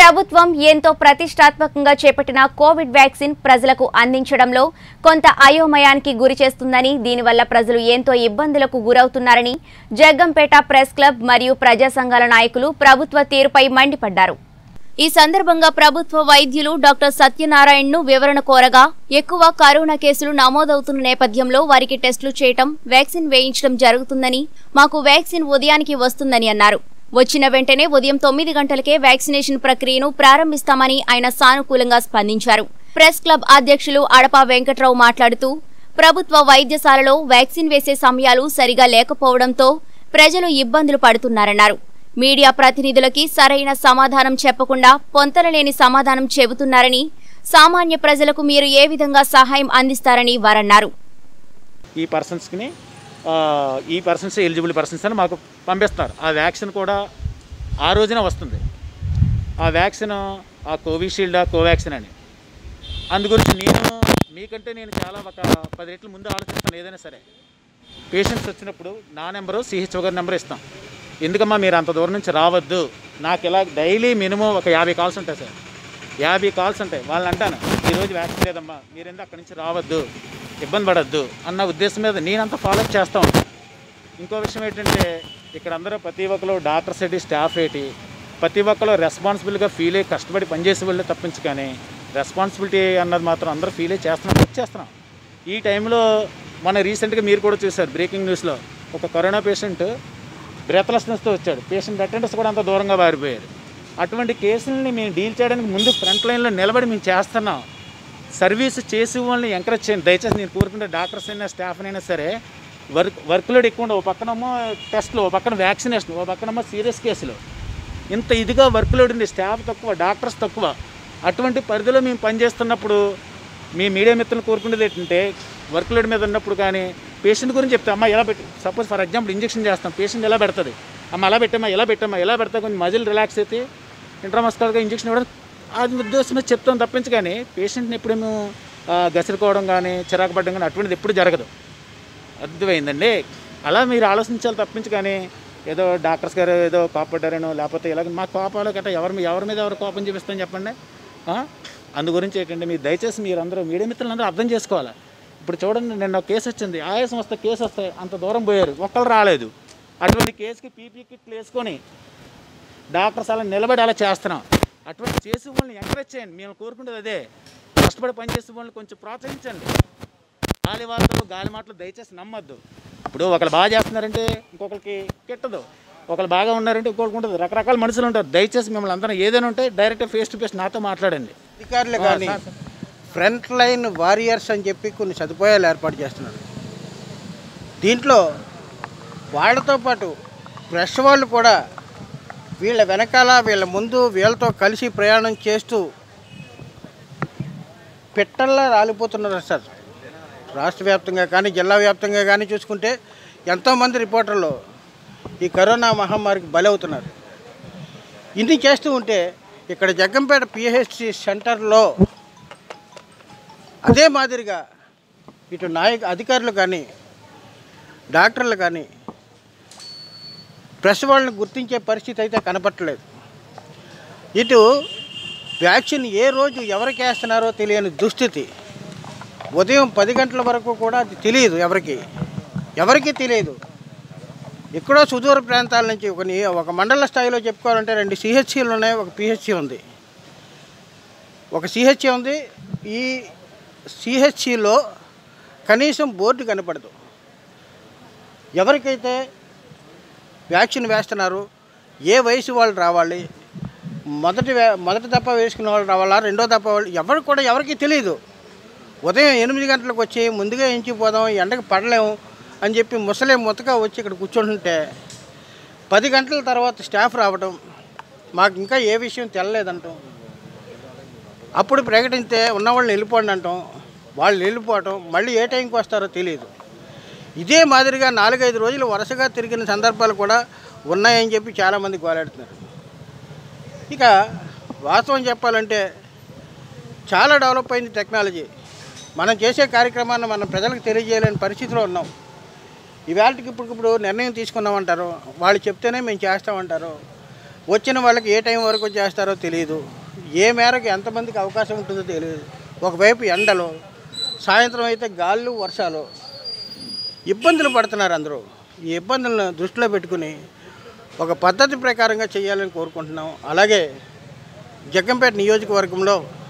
ప్రభుత్వం ఎంతో ప్రతిష్టాత్మకంగా చేపట్టిన కోవిడ్ వ్యాక్సిన్ ప్రజలకు అందించడంలో కొంత అయోమయానికి గురి చేస్తుందని దీనివల్ల ప్రజలు ఎంతో ఇబ్బందులకు గురవుతున్నారని జగ్గంపేట ప్రెస్ క్లబ్ మరియు ప్రజా సంఘాల నాయకులు ప్రభుత్వ తీరుపై మండిపడ్డారు ఈ సందర్భంగా ప్రభుత్వ వైద్యులు డాక్టర్ సత్యనారాయణను వివరణ కోరగా ఎక్కువ కరోనా కేసులు నమోదవుతున్న నేపథ్యంలో వారికి టెస్టులు చేయటం వ్యాక్సిన్ వేయించడం జరుగుతుందని మాకు వ్యాక్సిన్ ఉదయానికి వస్తుందని అన్నారు వచ్చిన వెంటనే ఉదయం తొమ్మిది గంటలకే వ్యాక్సినేషన్ ప్రక్రియను ప్రారంభిస్తామని ఆయన సానుకూలంగా స్పందించారు ప్రెస్ క్లబ్ అధ్యక్షులు అడపా వెంకట్రావు మాట్లాడుతూ ప్రభుత్వ వైద్యశాలలో వ్యాక్సిన్ వేసే సమయాలు సరిగా లేకపోవడంతో ప్రజలు ఇబ్బందులు పడుతున్నారన్నారు మీడియా ప్రతినిధులకి సరైన సమాధానం చెప్పకుండా పొంతనలేని సమాధానం చెబుతున్నారని సామాన్య ప్రజలకు మీరు ఏ విధంగా సహాయం అందిస్తారని వారన్నారు ఈ పర్సన్స్కి ఈ పర్సన్స్ ఎలిజిబుల్ పర్సన్స్ అని మాకు పంపిస్తున్నారు ఆ వ్యాక్సిన్ కూడా ఆ రోజున వస్తుంది ఆ వ్యాక్సిన్ ఆ కోవిషీల్డ్ కోవాక్సిన్ అని అందు గురించి నేను మీకంటే నేను చాలా ఒక పది రెట్ల ముందు ఆలోచిస్తాను ఏదైనా సరే పేషెంట్స్ వచ్చినప్పుడు నా నెంబరు సిహెచ్ఓ గారి నెంబర్ ఇస్తాం ఎందుకమ్మా మీరు అంత దూరం నుంచి రావద్దు నాకు ఇలా డైలీ మినిమం ఒక యాభై కాల్స్ ఉంటాయి సార్ యాభై కాల్స్ ఉంటాయి వాళ్ళని అంటాను ఈరోజు వ్యాక్సిన్ లేదమ్మా మీరెందుకు అక్కడి నుంచి రావద్దు ఇబ్బంది పడద్దు అన్న ఉద్దేశం మీద నేనంతా ఫాలో చేస్తూ ఉంటాను ఇంకో విషయం ఏంటంటే ఇక్కడ అందరూ ప్రతి ఒక్కరు డాక్టర్స్ ఏంటి స్టాఫ్ ఏంటి ప్రతి ఒక్కరు రెస్పాన్సిబుల్గా ఫీల్ అయ్యి కష్టపడి పనిచేసే వాళ్ళు తప్పించి కానీ రెస్పాన్సిబిలిటీ అన్నది మాత్రం అందరూ ఫీల్ అయ్యి చేస్తున్నాం వర్క్ చేస్తున్నాం ఈ టైంలో మన రీసెంట్గా మీరు కూడా చూశారు బ్రేకింగ్ న్యూస్లో ఒక కరోనా పేషెంట్ బ్రెత్లెస్నెస్తో వచ్చాడు పేషెంట్ అటెండర్స్ కూడా అంత దూరంగా పారిపోయారు అటువంటి కేసులని మేము డీల్ చేయడానికి ముందు ఫ్రంట్ లైన్లో నిలబడి మేము చేస్తున్నాం సర్వీస్ చేసే వాళ్ళని ఎంకరేజ్ చేయండి దయచేసి నేను కోరుకుంటే డాక్టర్స్ అయినా స్టాఫ్ అయినా సరే వర్క్ వర్క్ లోడ్ ఎక్కువ ఉండవు ఓ పక్కనేమో టెస్ట్లు ఓ పక్కన వ్యాక్సినేషన్ ఓ పక్కనేమో సీరియస్ కేసులు ఇంత ఇదిగా వర్క్ లోడ్ ఉంది స్టాఫ్ తక్కువ డాక్టర్స్ తక్కువ అటువంటి పరిధిలో మేము పనిచేస్తున్నప్పుడు మీ మీడియా మిత్రులు కోరుకునేది ఏంటంటే వర్క్ లోడ్ మీద ఉన్నప్పుడు కానీ పేషెంట్ గురించి చెప్తే అమ్మ ఎలా పెట్టి సపోజ్ ఫర్ ఎగ్జాంపుల్ ఇంజెక్షన్ చేస్తాం పేషెంట్ ఎలా పెడుతుంది అమ్మ అలా పెట్టమ్మా ఎలా పెట్టమ్మా ఎలా పెడతా కొంచెం మజిల్ రిలాక్స్ అయితే ఇంట్రామస్కల్గా ఇంజెక్షన్ ఇవ్వడం అది ఉద్దేశమే చెప్తాం తప్పించి కానీ పేషెంట్ని ఎప్పుడేమో ఆ, గసిరుకోవడం కానీ చిరాకు పడడం కానీ అటువంటిది ఎప్పుడు జరగదు అర్థమైందండి అలా మీరు ఆలోచించాలి తప్పించి కానీ ఏదో డాక్టర్స్ గారు ఏదో కోపడ్డారనో లేకపోతే ఇలాగ మా కోపాలు గట్రా ఎవరి మీ- ఎవరి మీద ఎవరు కోపం చూపిస్తాం చెప్పండి ఆ? అందు గురించి ఏంటంటే మీరు దయచేసి మీరు అందరూ మీడియా మిత్రులందరూ అర్థం చేసుకోవాలి ఇప్పుడు చూడండి నిన్న ఒక కేసు వచ్చింది ఆయాసం వస్తే కేసు వస్తే అంత దూరం పోయారు ఒక్కరు రాలేదు అటువంటి కేసుకి పీపీ కిట్లు వేసుకొని డాక్టర్స్ అలా నిలబడి అలా చేస్తున్నాం అటువంటి చేసే వాళ్ళని ఎంకరేజ్ చేయండి మేము కోరుకునేది అదే కష్టపడి పనిచేసే వాళ్ళని కొంచెం ప్రోత్సహించండి గాలి వార్తలు గాలి మాటలు దయచేసి నమ్మద్దు ఇప్పుడు ఒకరు బాగా చేస్తున్నారంటే ఇంకొకరికి కిట్టదు ఒకరు బాగా ఉన్నారంటే ఇంకొకరికి ఉంటుంది రకరకాల మనుషులు ఉంటారు దయచేసి మిమ్మల్ని అందరం ఏదైనా ఉంటే డైరెక్ట్ ఫేస్ టు ఫేస్ నాతో మాట్లాడండి అధికారులు కానీ ఫ్రంట్ లైన్ వారియర్స్ అని చెప్పి కొన్ని సదుపాయాలు ఏర్పాటు చేస్తున్నారు దీంట్లో వాళ్ళతో పాటు ప్రెస్ వాళ్ళు కూడా వీళ్ళ వెనకాల వీళ్ళ ముందు వీళ్ళతో కలిసి ప్రయాణం చేస్తూ పిట్టల్లా రాలిపోతున్నారు సార్ రాష్ట్ర వ్యాప్తంగా కానీ జిల్లా వ్యాప్తంగా కానీ చూసుకుంటే ఎంతోమంది రిపోర్టర్లు ఈ కరోనా మహమ్మారికి బలవుతున్నారు ఇన్ని చేస్తూ ఉంటే ఇక్కడ జగ్గంపేట పిహెచ్సి సెంటర్లో అదే మాదిరిగా ఇటు నాయక అధికారులు కానీ డాక్టర్లు కానీ ప్రెస్ వాళ్ళని గుర్తించే పరిస్థితి అయితే కనపట్టలేదు ఇటు వ్యాక్సిన్ ఏ రోజు ఎవరికి వేస్తున్నారో తెలియని దుస్థితి ఉదయం పది గంటల వరకు కూడా అది తెలియదు ఎవరికి ఎవరికి తెలియదు ఎక్కడో సుదూర ప్రాంతాల నుంచి ఒక ని- ఒక మండల స్థాయిలో చెప్పుకోవాలంటే రెండు సిహెచ్సీలు ఉన్నాయి ఒక పిహెచ్సి ఉంది ఒక సిహెచ్సి ఉంది ఈ సిహెచ్సిలో కనీసం బోర్డు కనపడదు ఎవరికైతే వ్యాక్సిన్ వేస్తున్నారు ఏ వయసు వాళ్ళు రావాలి మొదటి వే- మొదటి దప్ప వేసుకున్న వాళ్ళు రావాలా రెండో దప్ప వాళ్ళు ఎవరు కూడా ఎవరికి తెలియదు ఉదయం ఎనిమిది గంటలకు వచ్చి ముందుగా ఎంచిపోదాం ఎండకు పడలేము అని చెప్పి ముసలే ముతక వచ్చి ఇక్కడ కూర్చుంటుంటే పది గంటల తర్వాత స్టాఫ్ రావడం మాకు ఇంకా ఏ విషయం తెల్లలేదంటాం అప్పుడు ప్రకటిస్తే ఉన్నవాళ్ళని వెళ్ళిపోండి అంటాం వాళ్ళు వెళ్ళిపోవటం మళ్ళీ ఏ టైంకి వస్తారో తెలియదు ఇదే మాదిరిగా నాలుగైదు రోజులు వరుసగా తిరిగిన సందర్భాలు కూడా ఉన్నాయని చెప్పి చాలామంది గోలాడుతున్నారు ఇక వాస్తవం చెప్పాలంటే చాలా డెవలప్ అయింది టెక్నాలజీ మనం చేసే కార్యక్రమాన్ని మనం ప్రజలకు తెలియజేయలేని పరిస్థితిలో ఉన్నాం ఇవాళకి ఇప్పటికిప్పుడు నిర్ణయం తీసుకున్నామంటారు వాళ్ళు చెప్తేనే మేము చేస్తామంటారు వచ్చిన వాళ్ళకి ఏ టైం వరకు చేస్తారో తెలియదు ఏ మేరకు ఎంతమందికి అవకాశం ఉంటుందో తెలియదు ఒకవైపు ఎండలు సాయంత్రం అయితే గాళ్ళు వర్షాలు ఇబ్బందులు పడుతున్నారు అందరూ ఈ ఇబ్బందులను దృష్టిలో పెట్టుకుని ఒక పద్ధతి ప్రకారంగా చేయాలని కోరుకుంటున్నాం అలాగే జగ్గంపేట నియోజకవర్గంలో